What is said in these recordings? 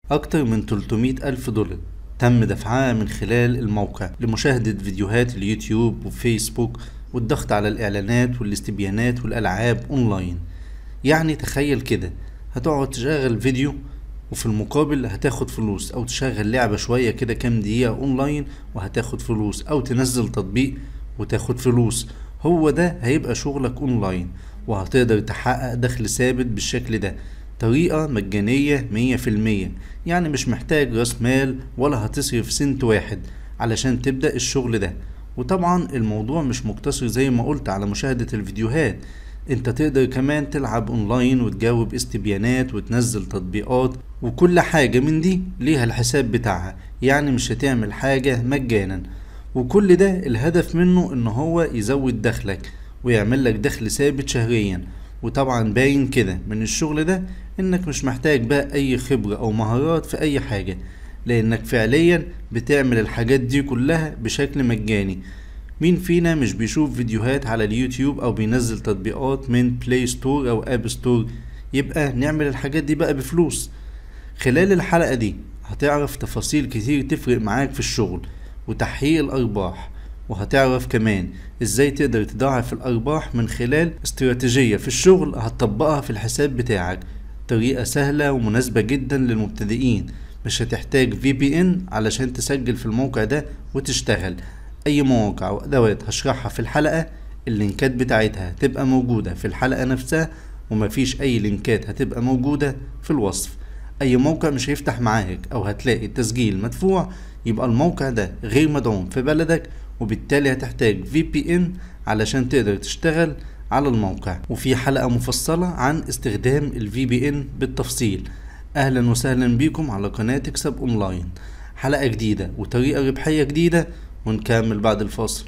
أكتر من 300 ألف دولار تم دفعها من خلال الموقع لمشاهدة فيديوهات اليوتيوب وفيسبوك والضغط على الإعلانات والاستبيانات والألعاب أونلاين يعني تخيل كده هتقعد تشغل فيديو وفي المقابل هتاخد فلوس او تشغل لعبة شوية كده كام دقيقة اونلاين وهتاخد فلوس او تنزل تطبيق وتاخد فلوس هو ده هيبقى شغلك اونلاين وهتقدر تحقق دخل ثابت بالشكل ده طريقة مجانية مية في المية يعني مش محتاج راس مال ولا هتصرف سنت واحد علشان تبدأ الشغل ده وطبعا الموضوع مش مقتصر زي ما قلت على مشاهدة الفيديوهات انت تقدر كمان تلعب اونلاين وتجاوب استبيانات وتنزل تطبيقات وكل حاجة من دي ليها الحساب بتاعها يعني مش هتعمل حاجة مجانا وكل ده الهدف منه ان هو يزود دخلك ويعمل لك دخل ثابت شهريا وطبعا باين كده من الشغل ده انك مش محتاج بقى اي خبرة او مهارات في اي حاجة لانك فعليا بتعمل الحاجات دي كلها بشكل مجاني مين فينا مش بيشوف فيديوهات على اليوتيوب او بينزل تطبيقات من بلاي ستور او اب ستور يبقى نعمل الحاجات دي بقى بفلوس خلال الحلقة دي هتعرف تفاصيل كتير تفرق معاك في الشغل وتحقيق الارباح وهتعرف كمان ازاي تقدر تضاعف الارباح من خلال استراتيجية في الشغل هتطبقها في الحساب بتاعك طريقة سهلة ومناسبة جدا للمبتدئين مش هتحتاج في بي ان علشان تسجل في الموقع ده وتشتغل اي مواقع وادوات هشرحها في الحلقة اللينكات بتاعتها هتبقى موجودة في الحلقة نفسها ومفيش اي لينكات هتبقى موجودة في الوصف اي موقع مش هيفتح معاك او هتلاقي التسجيل مدفوع يبقى الموقع ده غير مدعوم في بلدك وبالتالي هتحتاج في بي ان علشان تقدر تشتغل على الموقع وفي حلقة مفصلة عن استخدام الفي بي ان بالتفصيل اهلا وسهلا بيكم على قناة اكسب اونلاين حلقة جديدة وطريقة ربحية جديدة ونكمل بعد الفاصل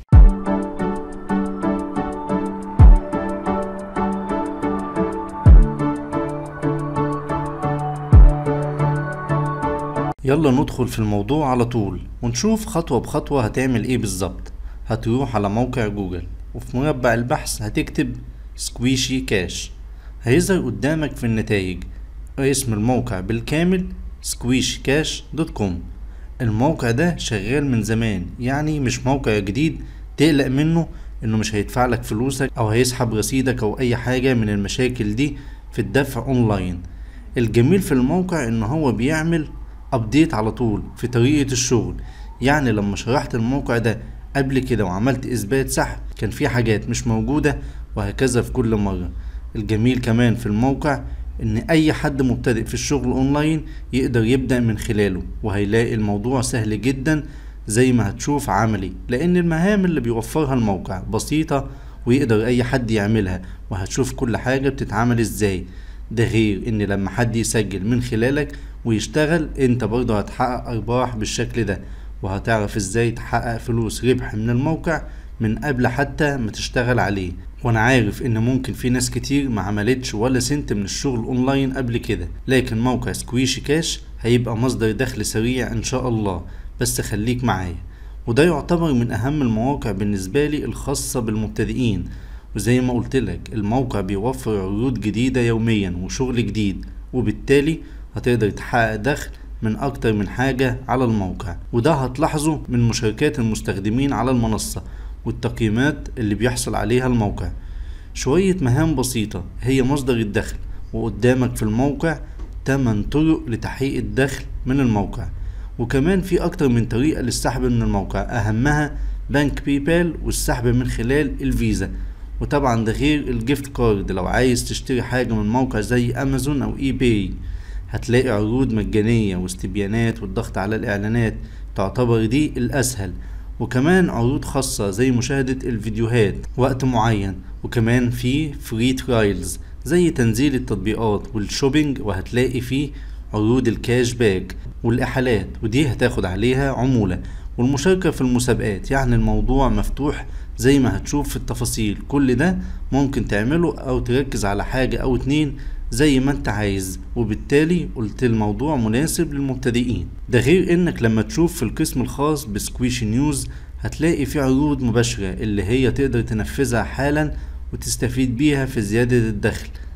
يلا ندخل في الموضوع على طول ونشوف خطوة بخطوة هتعمل ايه بالظبط هتروح على موقع جوجل وفي مربع البحث هتكتب سكويشي كاش هيظهر قدامك في النتائج اسم الموقع بالكامل سكويش كاش دوت كوم الموقع ده شغال من زمان يعني مش موقع جديد تقلق منه انه مش هيدفع لك فلوسك او هيسحب رصيدك او اي حاجة من المشاكل دي في الدفع اونلاين الجميل في الموقع ان هو بيعمل ابديت على طول في طريقة الشغل يعني لما شرحت الموقع ده قبل كده وعملت اثبات سحب كان في حاجات مش موجودة وهكذا في كل مرة الجميل كمان في الموقع ان اي حد مبتدئ في الشغل اونلاين يقدر يبدأ من خلاله وهيلاقي الموضوع سهل جدا زي ما هتشوف عملي لان المهام اللي بيوفرها الموقع بسيطة ويقدر اي حد يعملها وهتشوف كل حاجة بتتعمل ازاي ده غير ان لما حد يسجل من خلالك ويشتغل انت برضه هتحقق ارباح بالشكل ده وهتعرف ازاي تحقق فلوس ربح من الموقع من قبل حتى ما تشتغل عليه وانا عارف ان ممكن في ناس كتير ما عملتش ولا سنت من الشغل اونلاين قبل كده لكن موقع سكويشي كاش هيبقى مصدر دخل سريع ان شاء الله بس خليك معايا وده يعتبر من اهم المواقع بالنسبة لي الخاصة بالمبتدئين وزي ما قلت لك الموقع بيوفر عروض جديدة يوميا وشغل جديد وبالتالي هتقدر تحقق دخل من أكتر من حاجة على الموقع وده هتلاحظه من مشاركات المستخدمين على المنصة والتقييمات اللي بيحصل عليها الموقع شوية مهام بسيطة هي مصدر الدخل وقدامك في الموقع 8 طرق لتحقيق الدخل من الموقع وكمان في أكتر من طريقة للسحب من الموقع أهمها بنك بيبال والسحب من خلال الفيزا وطبعا ده غير الجيفت كارد لو عايز تشتري حاجة من موقع زي أمازون أو إي باي هتلاقي عروض مجانية واستبيانات والضغط على الإعلانات تعتبر دي الأسهل وكمان عروض خاصة زي مشاهدة الفيديوهات وقت معين وكمان في فري ترايلز زي تنزيل التطبيقات والشوبينج وهتلاقي فيه عروض الكاش باك والإحالات ودي هتاخد عليها عمولة والمشاركة في المسابقات يعني الموضوع مفتوح زي ما هتشوف في التفاصيل كل ده ممكن تعمله أو تركز على حاجة أو اتنين زي ما انت عايز وبالتالي قلت الموضوع مناسب للمبتدئين ده غير انك لما تشوف في القسم الخاص بسكويشي نيوز هتلاقي في عروض مباشرة اللي هي تقدر تنفذها حالا وتستفيد بيها في زيادة الدخل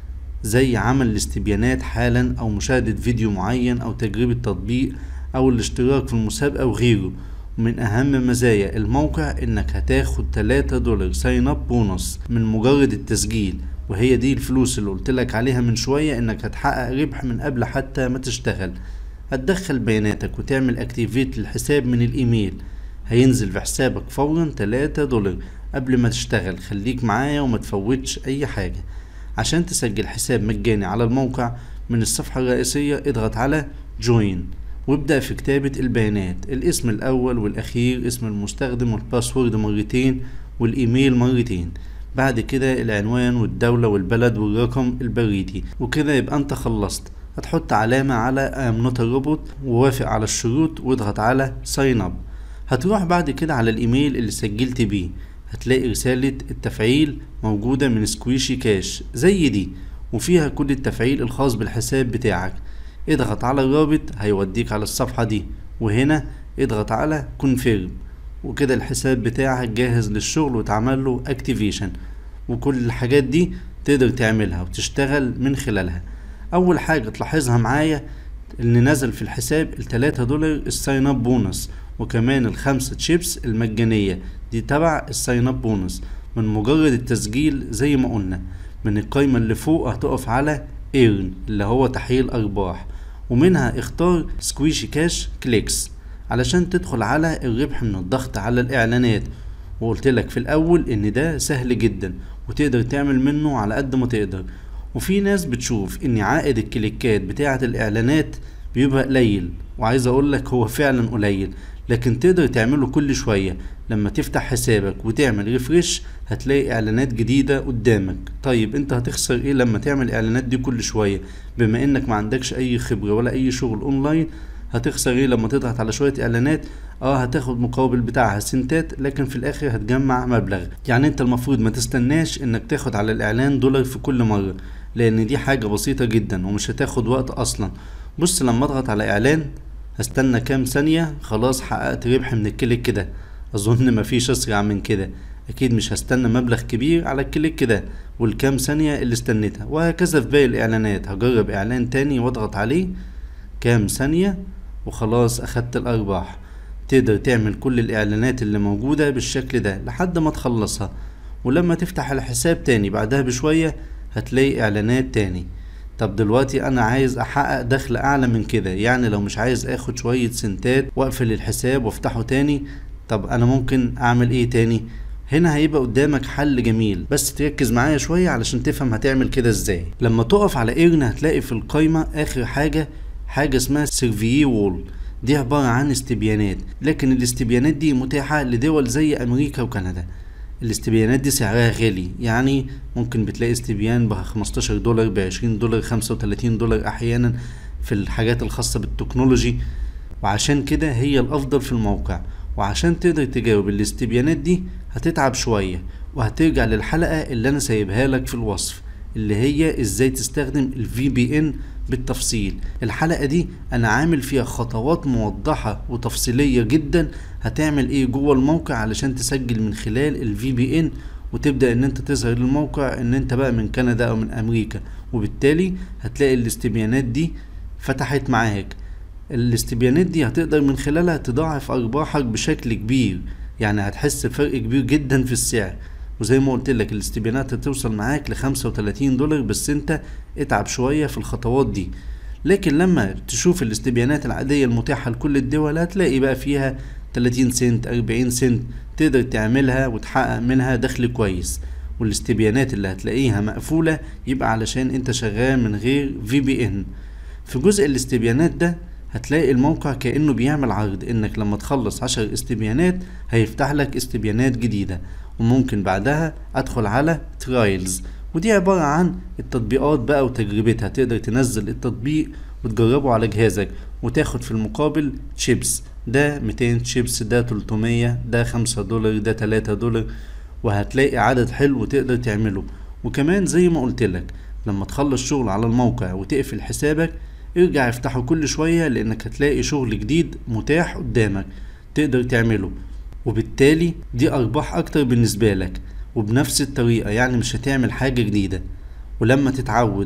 زي عمل الاستبيانات حالا او مشاهدة فيديو معين او تجربة تطبيق او الاشتراك في المسابقة وغيره ومن اهم مزايا الموقع انك هتاخد 3 دولار ساين اب بونص من مجرد التسجيل وهي دي الفلوس اللي قلتلك عليها من شوية انك هتحقق ربح من قبل حتى ما تشتغل هتدخل بياناتك وتعمل اكتيفيت للحساب من الايميل هينزل في حسابك فورا 3 دولار قبل ما تشتغل خليك معايا وما تفوتش اي حاجة عشان تسجل حساب مجاني على الموقع من الصفحة الرئيسية اضغط على جوين وابدأ في كتابة البيانات الاسم الأول والأخير اسم المستخدم والباسورد مرتين والإيميل مرتين بعد كده العنوان والدولة والبلد والرقم البريدي وكده يبقى انت خلصت هتحط علامة على ام نوت روبوت ووافق على الشروط واضغط على ساين اب هتروح بعد كده على الايميل اللي سجلت بيه هتلاقي رسالة التفعيل موجودة من سكويشي كاش زي دي وفيها كل التفعيل الخاص بالحساب بتاعك اضغط على الرابط هيوديك على الصفحة دي وهنا اضغط على كونفيرم وكده الحساب بتاعك جاهز للشغل وتعمل له اكتيفيشن وكل الحاجات دي تقدر تعملها وتشتغل من خلالها اول حاجة تلاحظها معايا ان نزل في الحساب التلاتة دولار الساين اب بونص وكمان الخمسة تشيبس المجانية دي تبع الساين اب بونص من مجرد التسجيل زي ما قلنا من القايمة اللي فوق هتقف على ايرن اللي هو تحويل ارباح ومنها اختار سكويشي كاش كليكس علشان تدخل على الربح من الضغط على الاعلانات وقلت لك في الاول ان ده سهل جدا وتقدر تعمل منه على قد ما تقدر وفي ناس بتشوف ان عائد الكليكات بتاعة الاعلانات بيبقى قليل وعايز اقول لك هو فعلا قليل لكن تقدر تعمله كل شوية لما تفتح حسابك وتعمل ريفرش هتلاقي اعلانات جديدة قدامك طيب انت هتخسر ايه لما تعمل اعلانات دي كل شوية بما انك ما عندكش اي خبرة ولا اي شغل اونلاين هتخسر ايه لما تضغط على شوية اعلانات اه هتاخد مقابل بتاعها سنتات لكن في الاخر هتجمع مبلغ يعني انت المفروض ما تستناش انك تاخد على الاعلان دولار في كل مرة لان دي حاجة بسيطة جدا ومش هتاخد وقت اصلا بص لما اضغط على اعلان هستنى كام ثانية خلاص حققت ربح من الكليك كده اظن مفيش اسرع من كده اكيد مش هستنى مبلغ كبير على الكليك كده والكام ثانية اللي استنيتها وهكذا في باقي الاعلانات هجرب اعلان تاني واضغط عليه كام ثانية وخلاص اخدت الارباح تقدر تعمل كل الاعلانات اللي موجودة بالشكل ده لحد ما تخلصها ولما تفتح الحساب تاني بعدها بشوية هتلاقي اعلانات تاني طب دلوقتي انا عايز احقق دخل اعلى من كده يعني لو مش عايز اخد شوية سنتات واقفل الحساب وافتحه تاني طب انا ممكن اعمل ايه تاني هنا هيبقى قدامك حل جميل بس تركز معايا شوية علشان تفهم هتعمل كده ازاي لما تقف على ايرن هتلاقي في القايمة اخر حاجة حاجة اسمها سيرفيي وول دي عبارة عن استبيانات لكن الاستبيانات دي متاحة لدول زي امريكا وكندا الاستبيانات دي سعرها غالي يعني ممكن بتلاقي استبيان ب 15 دولار ب 20 دولار 35 دولار احيانا في الحاجات الخاصة بالتكنولوجي وعشان كده هي الافضل في الموقع وعشان تقدر تجاوب الاستبيانات دي هتتعب شوية وهترجع للحلقة اللي انا سايبها لك في الوصف اللي هي ازاي تستخدم ال VPN بالتفصيل الحلقة دي انا عامل فيها خطوات موضحة وتفصيلية جدا هتعمل ايه جوه الموقع علشان تسجل من خلال ال VPN وتبدأ ان انت تظهر للموقع ان انت بقى من كندا او من امريكا وبالتالي هتلاقي الاستبيانات دي فتحت معاك الاستبيانات دي هتقدر من خلالها تضاعف ارباحك بشكل كبير يعني هتحس بفرق كبير جدا في السعر وزي ما قلت لك الاستبيانات هتوصل معاك ل 35 دولار بس انت اتعب شوية في الخطوات دي لكن لما تشوف الاستبيانات العادية المتاحة لكل الدول هتلاقي بقى فيها 30 سنت 40 سنت تقدر تعملها وتحقق منها دخل كويس والاستبيانات اللي هتلاقيها مقفولة يبقى علشان انت شغال من غير في بي ان في جزء الاستبيانات ده هتلاقي الموقع كأنه بيعمل عرض انك لما تخلص عشر استبيانات هيفتح لك استبيانات جديدة وممكن بعدها ادخل على ترايلز ودي عبارة عن التطبيقات بقى وتجربتها تقدر تنزل التطبيق وتجربه على جهازك وتاخد في المقابل تشيبس ده 200 تشيبس ده 300 ده 5 دولار ده 3 دولار وهتلاقي عدد حلو وتقدر تعمله وكمان زي ما قلت لك لما تخلص شغل على الموقع وتقفل حسابك ارجع افتحه كل شوية لانك هتلاقي شغل جديد متاح قدامك تقدر تعمله وبالتالي دي ارباح اكتر بالنسبة لك وبنفس الطريقة يعني مش هتعمل حاجة جديدة ولما تتعود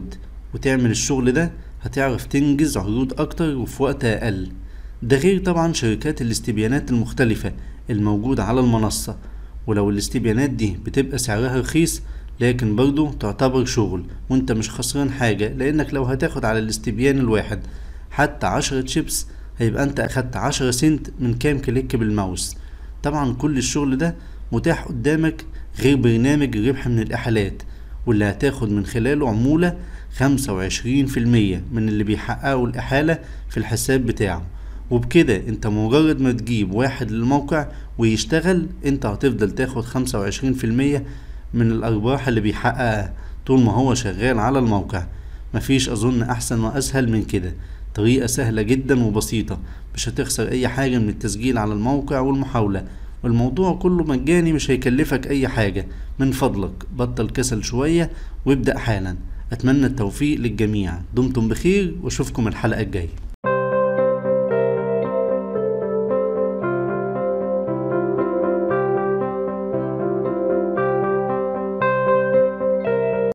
وتعمل الشغل ده هتعرف تنجز عروض اكتر وفي وقت اقل ده غير طبعا شركات الاستبيانات المختلفة الموجودة على المنصة ولو الاستبيانات دي بتبقى سعرها رخيص لكن برضو تعتبر شغل وانت مش خسران حاجة لانك لو هتاخد على الاستبيان الواحد حتى عشرة شيبس هيبقى انت اخدت عشرة سنت من كام كليك بالماوس طبعا كل الشغل ده متاح قدامك غير برنامج الربح من الإحالات واللي هتاخد من خلاله عمولة خمسة وعشرين في المية من اللي بيحققوا الإحالة في الحساب بتاعه وبكده انت مجرد ما تجيب واحد للموقع ويشتغل انت هتفضل تاخد خمسة وعشرين في المية من الأرباح اللي بيحققها طول ما هو شغال على الموقع مفيش أظن أحسن وأسهل من كده طريقة سهلة جدا وبسيطة مش هتخسر أي حاجة من التسجيل على الموقع والمحاولة والموضوع كله مجاني مش هيكلفك أي حاجة من فضلك بطل كسل شوية وابدأ حالا أتمنى التوفيق للجميع دمتم بخير وأشوفكم الحلقة الجاية